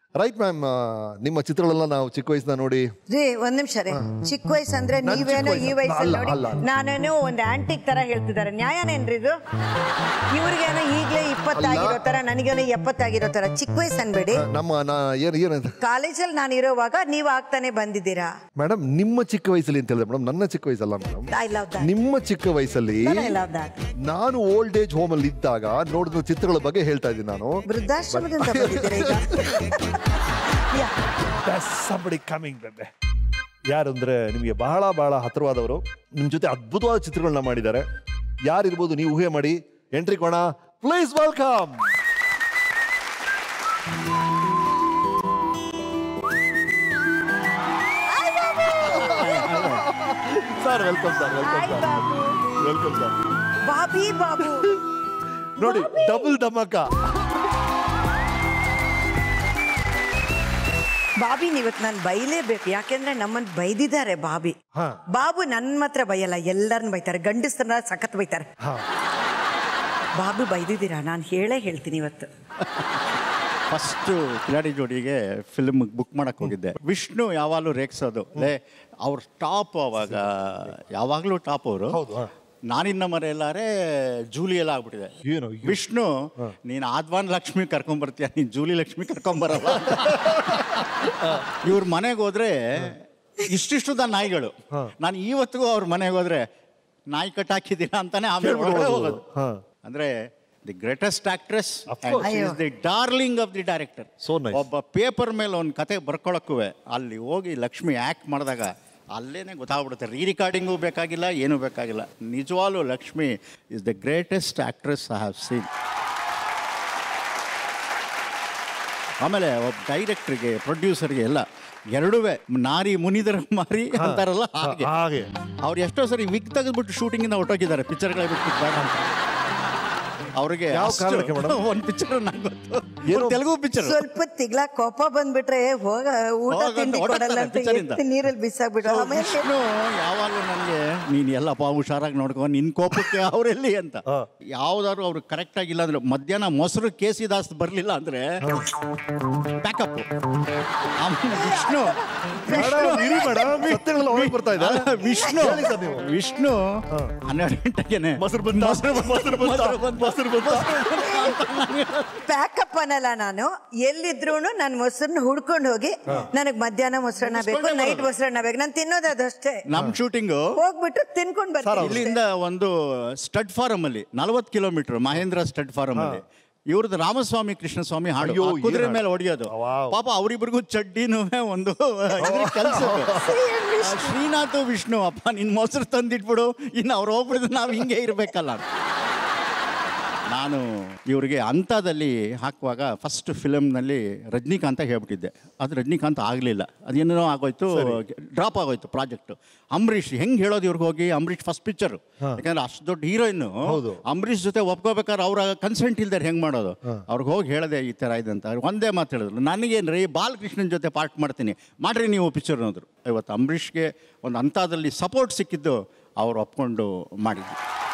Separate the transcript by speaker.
Speaker 1: Right ma'am ನಿಮ್ಮ ಚಿತ್ರಗಳೆಲ್ಲ ನಾವು ಚಿಕ್ಕ ವಯಸ್ಸಿನ ನೋಡಿ
Speaker 2: ರೀ ಒಂದ್ ನಿಮಿಷ ರೀ ಚಿಕ್ಕ ವಯಸ್ಸು ಅಂದ್ರೆ
Speaker 1: ನನ್ ಚಿಕ್ಕ
Speaker 2: ನೀವೇನೋ ಈ
Speaker 1: ವಯಸ್ಸು.
Speaker 2: ವಯಸ್ಸಲ್ಲಿ
Speaker 1: ಅಲ್ಲ,
Speaker 2: ನೋಡಿ
Speaker 1: ಅಲ್ಲ, ಅಲ್ಲ.
Speaker 2: ನಾನೇನೋ ಒಂದು ಆಂಟಿಕ್ ತರ ಹೇಳ್ತಿದ್ದಾರೆ ನ್ಯಾಯನೇನ್ರಿ ಇದು ಇವ್ರಿಗೇನೋ ಈಗ್ಲೇ ಇಪ್ಪತ್ತಾಗಿರೋ ತರ ನನಗೇನೋ ಎಪ್ಪತ್ತಾಗಿರೋ ತರ ಚಿಕ್ಕ ವಯಸ್ಸು ಅನ್ಬೇಡಿ
Speaker 1: ನಮ್ಮ ನಾ ಏನು ಏನಂತ
Speaker 2: ಕಾಲೇಜಲ್ಲಿ ನಾನು ಇರೋವಾಗ ನೀವು ಆಗ್ತಾನೆ ಬಂದಿದ್ದೀರಾ
Speaker 1: ಮೇಡಮ್ ನಿಮ್ಮ ಚಿಕ್ಕ ವಯಸ್ಸಲ್ಲಿ ಅಂತ ಹೇಳಿದ್ರೆ ಮೇಡಮ್ ನನ್ನ ಚಿಕ್ಕ ವಯಸ್ಸಲ್ಲ ಮೇಡಮ್
Speaker 2: ಐ ಲವ್ ದಟ್
Speaker 1: ನಿಮ್ಮ ಚಿಕ್ಕ ವಯಸ್ಸಲ್ಲಿ
Speaker 2: ಐ ಲವ್ ದಟ್
Speaker 1: ನಾನು ಓಲ್ಡ್ ಏಜ್ ಹೋಮ್ ಅಲ್ಲಿ ಇದ್ದಾಗ ನೋಡಿದ ಚಿತ್ರಗಳ ಬಗ್ಗೆ ಹೇಳ್ತಾ ಇದ್ದೀನಿ ನಾನು
Speaker 2: ವೃದ್ಧಾಶ್ರಮದಿಂದ ಬಂದಿದ್ದೀರಾ ಈಗ Yeah.
Speaker 1: ಸಂಬಡಿ ಕಮಿಂಗ್ ಬೆಬ್ಬೆ ಯಾರು ಅಂದ್ರೆ ನಿಮಗೆ ಬಹಳ ಬಹಳ ಹತ್ತಿರವಾದವರು ನಿಮ್ ಜೊತೆ ಅದ್ಭುತವಾದ ಚಿತ್ರಗಳನ್ನ ಮಾಡಿದ್ದಾರೆ ಯಾರಿರ್ಬೋದು ನೀವು ಊಹೆ ಮಾಡಿ ಎಂಟ್ರಿ ಕೋಣ please welcome sir welcome sir welcome
Speaker 2: Hi,
Speaker 1: sir
Speaker 2: Babu.
Speaker 1: Welcome sir
Speaker 2: Bobby Babu
Speaker 1: ನೋಡಿ ಡಬಲ್ ಧಮಾಕ
Speaker 2: ಬಾಬಿ ಇವತ್ತು ನಾನು ಬೈಲೇಬೇಕು ಯಾಕೆಂದ್ರೆ ನಮ್ಮನ್ನ ಬೈದಿದ್ದಾರೆ ಬಾಬಿ
Speaker 1: ಹಾ.
Speaker 2: ಬಾಬು ನನ್ನ ಮಾತ್ರ ಬೈಯಲ್ಲ ಎಲ್ಲರನ್ನ ಬೈತಾರೆ ಗಂಡಸ್ರನ್ನ ಸಖತ್ ಬೈತಾರೆ
Speaker 1: ಹಾ
Speaker 2: ಬಾಬು ಬೈದಿದ್ದೀರಾ ನಾನು ಹೇಳೇ ಹೇಳ್ತೀನಿ ಇವತ್ತು
Speaker 3: ಫಸ್ಟ್ ಕಿಲಾಡಿ ಜೋಡಿಗೆ ಫಿಲ್ಮ್ ಬುಕ್ ಮಾಡಕ್ ಹೋಗಿದ್ದೆ ವಿಷ್ಣು ಯಾವಾಗಲೂ ರೇಗ್ಸೋದು ಲೇ ಅವ್ರ ಟಾಪ್ ಅವಾಗ ಯಾವಾಗಲೂ ಟಾಪ್ ಅವರು
Speaker 1: ಹೌದು, ಹಾ.
Speaker 3: ನಾನಿನ್ನ ಮರೆಯಲ್ಲಾರೆ ಜೂಲಿ ಎಲ್ಲ ಆಗ್ಬಿಟ್ಟಿದೆ
Speaker 1: ಏನು, ಅಯ್ಯೋ.
Speaker 3: ವಿಷ್ಣು ನೀನು ಆದ್ವಾನ್ ಲಕ್ಷ್ಮಿ ಕರ್ಕೊಂಬರ್ತೀಯ ನೀನು ಜೂಲಿ ಲಕ್ಷ್ಮಿ ಕರ್ಕೊಂಬರಲ್ಲ ಇವ್ರ ಮನೆಗೆ ಹೋದ್ರೆ ಇಷ್ಟಿಷ್ಟುದ ನಾಯಿಗಳು ನಾನು ಇವತ್ತಿಗೂ ಅವ್ರ ಮನೆಗೆ ಹೋದ್ರೆ ನಾಯಿ ಕಟ್ಟಾಕಿದ್ದೀರಾ ಅಂತಾನೆ ಆಮೇಲೆ ಒಳಗಡೆ ಹೋಗೋದು
Speaker 1: ಹಾ.
Speaker 3: ಅಂದ್ರೆ ದಿ ಗ್ರೇಟೆಸ್ಟ್ ಆಕ್ಟ್ರೆಸ್
Speaker 2: ಅಯ್ಯೋ.
Speaker 3: The darling of the director
Speaker 1: So nice.
Speaker 3: ಒಬ್ಬ ಪೇಪರ್ ಮೇಲೆ ಒಂದು ಕತೆ ಬರ್ಕೊಳಕ್ಕೂ ಅಲ್ಲಿ ಹೋಗಿ ಲಕ್ಷ್ಮಿ ಆ್ಯಕ್ಟ್ ಮಾಡಿದಾಗ ಅಲ್ಲೇನೆ ಗೊತ್ತಾಗ್ಬಿಡುತ್ತೆ ರೀ ರಿಕಾರ್ಡಿಂಗು ಬೇಕಾಗಿಲ್ಲ ಏನೂ ಬೇಕಾಗಿಲ್ಲ ನಿಜವಾಗ್ಲೂ Lakshmi is the greatest actress I have seen ಆಮೇಲೆ ಒಬ್ಬ ಡೈರೆಕ್ಟ್ರಿಗೆ ಪ್ರೊಡ್ಯೂಸರ್ಗೆ ಎಲ್ಲ ಎರಡೂ ನಾರಿ ಮುನಿದರ ಮಾರಿ ಅಂತಾರಲ್ಲ ಹಾಗೆ
Speaker 1: ಹಾಗೆ
Speaker 3: ಅವ್ರು ಎಷ್ಟೋ ಸರಿ ವಿಗ್ ತೆಗೆದ್ಬಿಟ್ಟು ಶೂಟಿಂಗಿಂದ ಹೊರಟೋಗಿದ್ದಾರೆ ಪಿಕ್ಚರ್ಗಳೇ ಬಿಟ್ಟು ಬೇಡ ಅಂತ ಅವ್ರಿಗೆ
Speaker 1: ಯಾವ ಕಾರಣಕ್ಕೆ madam?
Speaker 3: ಒಂದು ಪಿಕ್ಚರ್ ನಂಗೆ ಗೊತ್ತು ಏನು ತೆಲುಗು ಪಿಕ್ಚರ್
Speaker 2: ಸ್ವಲ್ಪ ತಿಗ್ಲ ಕೋಪ ಬಂದ್ಬಿಟ್ರೆ ಹೋಗ ಊಟ
Speaker 3: ಹೋಗ
Speaker 2: ತಿಂಡಿ
Speaker 3: ಅಂತ
Speaker 2: ಕೊಡಲ್ಲ
Speaker 3: ಹೊರಡ್ತಾರೆ
Speaker 2: ಅಂತ
Speaker 3: picture ಇಂದ.
Speaker 2: ಎತ್ತಿ ನೀರಲ್ಲಿ ಬಿಸಾಕ್ಬಿಟ್ಟು ಆಮೇಲೆ
Speaker 3: ವಿಷ್ಣು ಯಾವಾಗಲೂ ನನಗೆ ನೀನು ಎಲ್ಲಪ್ಪ ಹುಷಾರಾಗಿ ನೋಡ್ಕೊ ನಿನ್ನ ಕೋಪಕ್ಕೆ ಅವರೆಲ್ಲಿ ಅಂತ ಯಾವ್ದಾದ್ರು ಅವ್ರು ಕರೆಕ್ಟ್ ಆಗಿಲ್ಲ ಅಂದ್ರೆ ಮಧ್ಯಾಹ್ನ ಮೊಸರು ಕೇಸಿದಾಸ್ ಬರಲಿಲ್ಲ ಅಂದ್ರೆ ಬ್ಯಾಕಪ್ ಆಮೇಲೆ ವಿಷ್ಣು
Speaker 1: ಮೇಡಮ್ ಇರಿ ಮೇಡಮ್ ಸತ್ಯಗಳೆಲ್ಲ ಹೊರಗೆ ಬರ್ತಾ ಇದೆ
Speaker 3: ಅಲ್ಲ, ವಿಷ್ಣು
Speaker 1: ಹೇಳಿ ಸರ್ ನೀವು.
Speaker 3: ವಿಷ್ಣು ಹನ್ನೆರಡು ಗಂಟೆಗೆನೆ
Speaker 1: ಮೊಸರು ಬಂತ ಮೊಸರು ಬಂತ ಮೊಸರು ಬಂತ
Speaker 2: ಪ್ಯಾಕಪ್ ಅನ್ನಲ್ಲ ನಾನು ಎಲ್ಲಿದ್ರು ನನ್ನ ಮೊಸರನ್ನ ಹುಡ್ಕೊಂಡು ಹೋಗಿ ನನಗ್ ಮಧ್ಯಾಹ್ನ ಮೊಸರನ್ನ ಬೇಕು
Speaker 3: ಇಸ್ಕೊಂಡೇ
Speaker 2: ನೈಟ್
Speaker 3: ಬರೋದು.
Speaker 2: ಮೊಸರನ್ನ ಬೇಕು ನಾನು ತಿನ್ನೋದು ಅದಷ್ಟೇ
Speaker 3: ನಮ್ ಶೂಟಿಂಗು
Speaker 2: ಹೋಗ್ಬಿಟ್ಟು ತಿನ್ಕೊಂಡ್ ಬರ್ತೀನಿ
Speaker 3: ಇಲ್ಲಿಂದ ಒಂದು ಸ್ಟಡ್ ಫಾರಂ ಅಲ್ಲಿ ನಲವತ್ತು ಕಿಲೋಮೀಟರ್ ಮಹೇಂದ್ರ ಸ್ಟಡ್ ಫಾರಂ ಅಲ್ಲಿ ಇವ್ರದ್ದು ರಾಮಸ್ವಾಮಿ ಕೃಷ್ಣಸ್ವಾಮಿ ಹಾಡು
Speaker 1: ಅಯ್ಯೋ,
Speaker 3: ಆ ಕುದುರೆ
Speaker 1: ಏನ್
Speaker 3: ಮೇಲೆ
Speaker 1: ಹಾಡು?
Speaker 3: ಹೊಡೆಯೋದು
Speaker 1: ವಾವ್.
Speaker 3: ಪಾಪ ಅವರಿಬ್ರಿಗೂ ಚಡ್ಡಿನೂ ಒಂದು ಕೆಲಸ ಶ್ರೀನಾಥ್ ವಿಷ್ಣು ಅಪ್ಪ ನಿನ್ ಮೊಸರು ತಂದಿಟ್ಬಿಡು ಇನ್ನು ಅವ್ರು ಹೋಗ್ಬಿಡಿದ್ರೆ ನಾವು ಹಿಂಗೆ ಇರ್ಬೇಕಲ್ಲ ನಾನು ಇವರಿಗೆ ಹಂತದಲ್ಲಿ ಹಾಕುವಾಗ ಫಸ್ಟ್ ಫಿಲಮ್ನಲ್ಲಿ ರಜನಿಕಾಂತ ಹೇಳ್ಬಿಟ್ಟಿದ್ದೆ ಅದು ರಜನಿಕಾಂತ್ ಆಗಲಿಲ್ಲ ಅದೇನೇನೋ ಆಗೋಯ್ತು ಡ್ರಾಪ್ ಆಗೋಯ್ತು ಪ್ರಾಜೆಕ್ಟ್ ಅಂಬರೀಷ್ ಹೆಂಗೆ ಹೇಳೋದು ಇವ್ರಿಗೆ ಹೋಗಿ ಅಂಬರೀಷ್ ಫಸ್ಟ್ ಪಿಕ್ಚರ್ ಯಾಕಂದ್ರೆ ಅಷ್ಟು ದೊಡ್ಡ ಹೀರೋಯಿನ್
Speaker 1: ಹೌದು.
Speaker 3: ಅಂಬರೀಷ್ ಜೊತೆ ಒಪ್ಕೋಬೇಕಾದ್ರೆ ಅವ್ರ ಕನ್ಸೆಂಟ್ ಇಲ್ದಾರೆ ಹೆಂಗೆ ಮಾಡೋದು ಅವ್ರಿಗೆ ಹೋಗಿ ಹೇಳದೆ ಈ ಥರ ಇದೆ ಅಂತ ಅವ್ರು ಒಂದೇ ಮಾತು ಹೇಳಿದ್ರು ನನಗೇನು ರೀ ಬಾಲಕೃಷ್ಣನ್ ಜೊತೆ ಪಾರ್ಟ್ ಮಾಡ್ತೀನಿ ಮಾಡ್ರಿ ನೀವು ಪಿಕ್ಚರ್ ಅನ್ನೋದ್ರು ಇವತ್ತು ಅಂಬರೀಷ್ಗೆ ಒಂದು ಹಂತದಲ್ಲಿ ಸಪೋರ್ಟ್ ಸಿಕ್ಕಿದ್ದು ಅವ್ರು ಒಪ್ಕೊಂಡು ಮಾಡಿದ್ರು